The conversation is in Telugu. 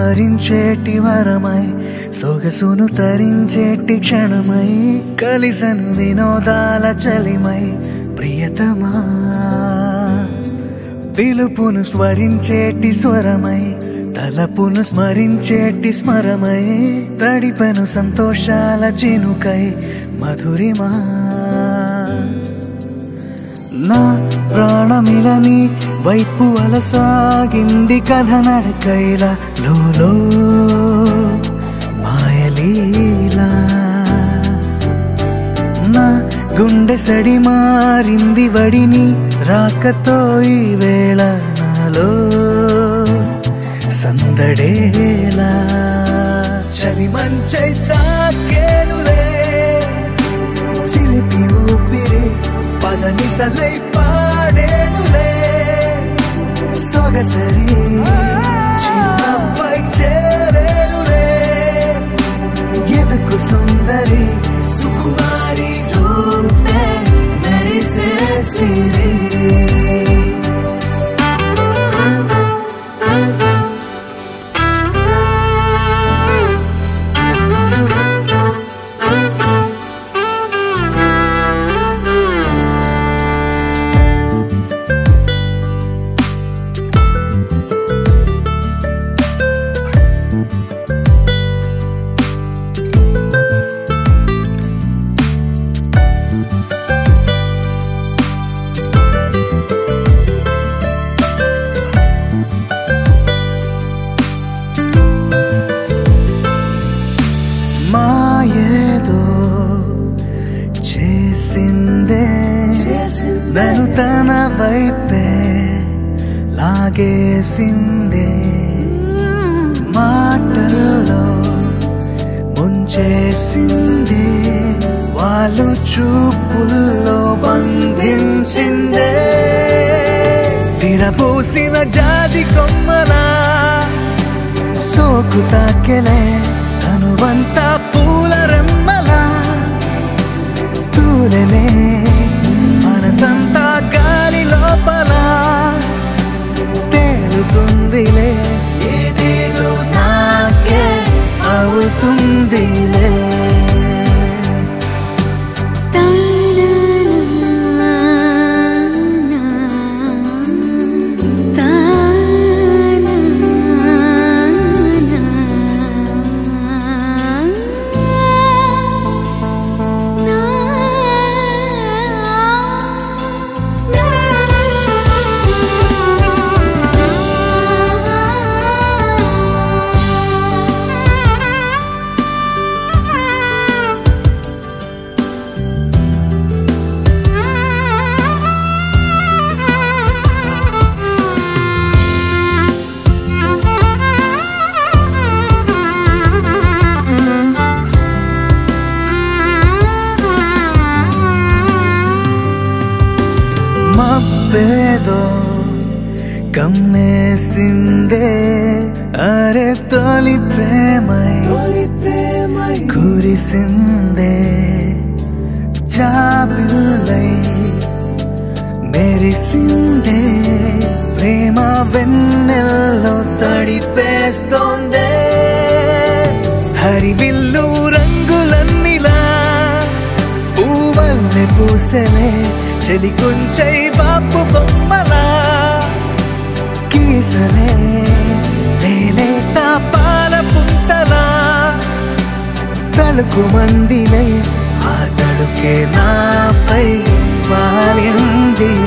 వరించేటి వరమై సొగసును తరించేటి క్షణమై కలిసను వినోదాల చలిమై ప్రియతమా పిలుపును స్వరించేటి స్వరమై తలపును స్మరించేటి స్మరమై తడిపెను సంతోషాల చినుకై మధురిమా నా ప్రాణమిలని వైపు అలసాగింది కథ నడకైల లోలో మాయలీలా నా గుండె సడి మారింది వడిని రాకతో ఈ వేళ నాలో సందడేలా చలి మంచై తాకేనులే చిలిపి ఊపిరి పదనిసలై పాడేనులే సొగసరి చిన్నపై చేరేనులే ఎదుకు సుందరి సుకుమారి రూపే మెరిసే సిరి మాయేదో చేసిందే నన్ను తన వైపే లాగేసిందే మాటల్లో ముంచేసిందే వాళ్ళు చూపుల్లో బంధించిందే విరబూసిన జాతి కొమ్మలా సోకు తాకెలే తనువంతా పూల రెమ్మలా తూలెలే మనసంతా గాలి లోపల తేలుతుందిలే ఏదేదో నాకే అవుతుందిలే మబ్బేదో కమ్మేసిందే అరే తొలి ప్రేమై కురిసిందే జాబిల్లై మెరిసిందే ప్రేమ వెన్నెల్లో తడిపేస్తోందే హరివిల్లు రంగులన్నిలా పూవల్లె పూసెలే చెలి కొంచై బాపు బొమ్మలా కీసలే లేలేత పాల పుంతలా తలుకు మందిలే ఆ తడుకే నాపై పాలింది